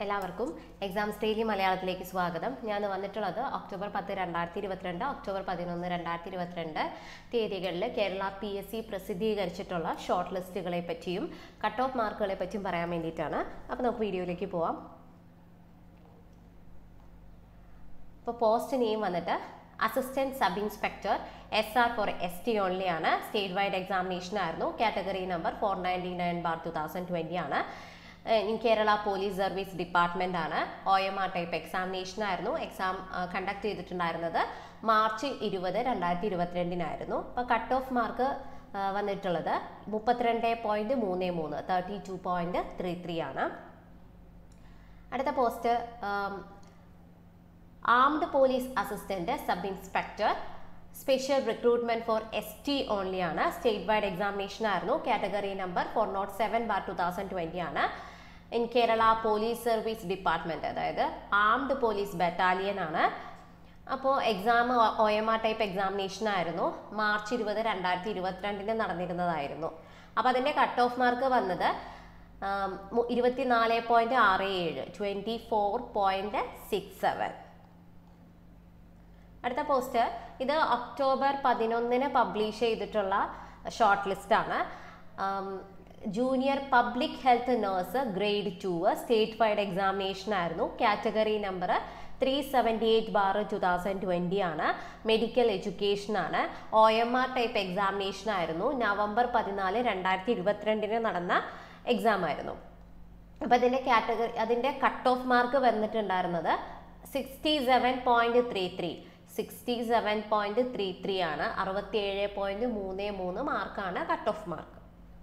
എല്ലാവർക്കും exams daily മലയാളത്തിലേക്ക് സ്വാഗതം ഞാൻ വന്നിട്ടുള്ളത് ഒക്ടോബർ പത്ത് രണ്ടായിരത്തി ഇരുപത്തിരണ്ട് ഒക്ടോബർ പതിനൊന്ന് രണ്ടായിരത്തി ഇരുപത്തിരണ്ട് തീയതികളിൽ കേരള പി എസ് സി പ്രസിദ്ധീകരിച്ചിട്ടുള്ള ഷോർട്ട് ലിസ്റ്റുകളെ പറ്റിയും കട്ട് ഓഫ് മാർക്കുകളെ പറ്റിയും പറയാൻ വേണ്ടിയിട്ടാണ് അപ്പോൾ നമുക്ക് വീഡിയോയിലേക്ക് പോവാം ഇപ്പോൾ പോസ്റ്റ് നെയിം വന്നിട്ട് assistant sub inspector S R four S T only ആണ് സ്റ്റേറ്റ് വൈഡ് എക്സാമിനേഷൻ ആയിരുന്നു category number four ninety nine bar two thousand twenty ആണ് in Kerala police service department ആണ് O M R type examination ആയിരുന്നു exam conduct ചെയ്തിട്ടുണ്ടായിരുന്നത് March ഇരുപത് രണ്ടായിരത്തി ഇരുപത്തിരണ്ടിനായിരുന്നു അപ്പോൾ cut off mark വന്നിട്ടുള്ളത് മുപ്പത്തിരണ്ട് പോയിന്റ് മൂന്ന് മൂന്ന് thirty two point three three ആണ് അടുത്ത post armed police assistant sub inspector special recruitment four S T only ആണ് സ്റ്റേറ്റ് വൈഡ് എക്സാമിനേഷൻ ആയിരുന്നു category number four nought seven bar two thousand twenty ആണ് in Kerala police service department അതായത് armed police battalion ആണ് അപ്പോൾ exam O M R type examination ആയിരുന്നു March ഇരുപത് രണ്ടായിരത്തി ഇരുപത്തിരണ്ടിന് നടന്നിരുന്നതായിരുന്നു അപ്പോൾ അതിൻ്റെ കട്ട് ഓഫ് മാർക്ക് വന്നത് ഇരുപത്തിനാല് പോയിന്റ് ആറ് ഏഴ് twenty four point six seven അടുത്ത പോസ്റ്റ് ഇത് ഒക്ടോബർ പതിനൊന്നിന് പബ്ലിഷ് ചെയ്തിട്ടുള്ള ഷോർട്ട് ലിസ്റ്റ് ആണ് junior public health nurse grade two state wide examination ആയിരുന്നു category number three seventy eight bar two thousand twenty ആണ് മെഡിക്കൽ എഡ്യൂക്കേഷൻ ആണ് O M R type examination ആയിരുന്നു November പതിനാല് രണ്ടായിരത്തി ഇരുപത്തിരണ്ടിന് നടന്ന എക്സാം ആയിരുന്നു അപ്പോൾ അതിൻ്റെ കാറ്റഗറി അതിൻ്റെ കട്ട് ഓഫ് മാർക്ക് വന്നിട്ടുണ്ടായിരുന്നത് sixty seven point three three sixty seven point three three ആണ് അറുപത്തിയേഴ് പോയിന്റ് മൂന്ന് മൂന്ന് മാർക്കാണ് കട്ട് ഓഫ് മാർക്ക്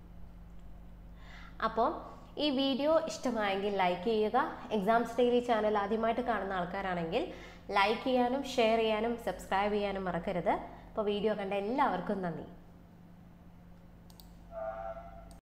അപ്പോൾ ഈ വീഡിയോ ഇഷ്ടമായെങ്കിൽ ലൈക്ക് ചെയ്യുക എക്സാംസ് ഡെയിലി ചാനൽ ആദ്യമായിട്ട് കാണുന്ന ആൾക്കാരാണെങ്കിൽ ലൈക്ക് ചെയ്യാനും ഷെയർ ചെയ്യാനും സബ്സ്ക്രൈബ് ചെയ്യാനും മറക്കരുത് അപ്പോൾ വീഡിയോ കണ്ട എല്ലാവർക്കും നന്ദി